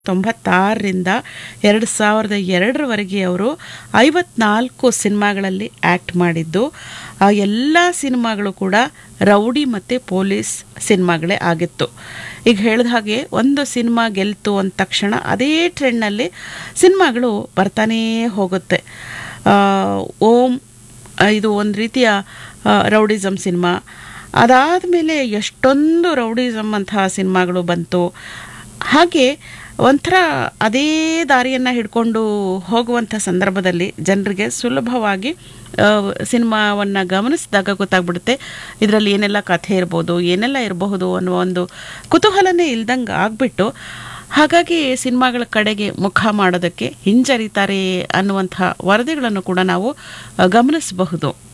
ತೊಂಬತ್ತಾರರಿಂದ ಎರಡು ಸಾವಿರದ ಎರಡರವರೆಗೆ ಅವರು ಐವತ್ನಾಲ್ಕು ಸಿನಿಮಾಗಳಲ್ಲಿ ಆ್ಯಕ್ಟ್ ಮಾಡಿದ್ದು ಆ ಎಲ್ಲ ಸಿನಿಮಾಗಳು ಕೂಡ ರೌಡಿ ಮತ್ತು ಪೊಲೀಸ್ ಸಿನಿಮಾಗಳೇ ಆಗಿತ್ತು ಈಗ ಹೇಳಿದ ಹಾಗೆ ಒಂದು ಸಿನಿಮಾ ಗೆಲ್ತು ಅಂದ ತಕ್ಷಣ ಅದೇ ಟ್ರೆಂಡ್ನಲ್ಲಿ ಸಿನಿಮಾಗಳು ಬರ್ತಾನೇ ಹೋಗುತ್ತೆ ಆ, ಓಂ ಆ, ಇದು ಒಂದು ರೀತಿಯ ರೌಡಿಸಮ್ ಸಿನಿಮಾ ಅದಾದಮೇಲೆ ಎಷ್ಟೊಂದು ರೌಡಿಸಮ್ ಅಂತಹ ಸಿನಿಮಾಗಳು ಬಂತು ಹಾಗೆ ಒಂಥರ ಅದೇ ದಾರಿಯನ್ನು ಹಿಡ್ಕೊಂಡು ಹೋಗುವಂಥ ಸಂದರ್ಭದಲ್ಲಿ ಜನರಿಗೆ ಸುಲಭವಾಗಿ ಸಿನಿಮಾವನ್ನು ಗಮನಿಸಿದಾಗ ಗೊತ್ತಾಗ್ಬಿಡುತ್ತೆ ಇದರಲ್ಲಿ ಏನೆಲ್ಲ ಕಥೆ ಇರ್ಬೋದು ಏನೆಲ್ಲ ಇರಬಹುದು ಅನ್ನುವ ಒಂದು ಕುತೂಹಲನೇ ಇಲ್ದಂಗೆ ಆಗಿಬಿಟ್ಟು ಹಾಗಾಗಿ ಸಿನಿಮಾಗಳ ಕಡೆಗೆ ಮುಖ ಮಾಡೋದಕ್ಕೆ ಹಿಂಜರಿತಾರೆ ಅನ್ನುವಂಥ ವರದಿಗಳನ್ನು ಕೂಡ ನಾವು ಆ, ಗಮನಿಸಬಹುದು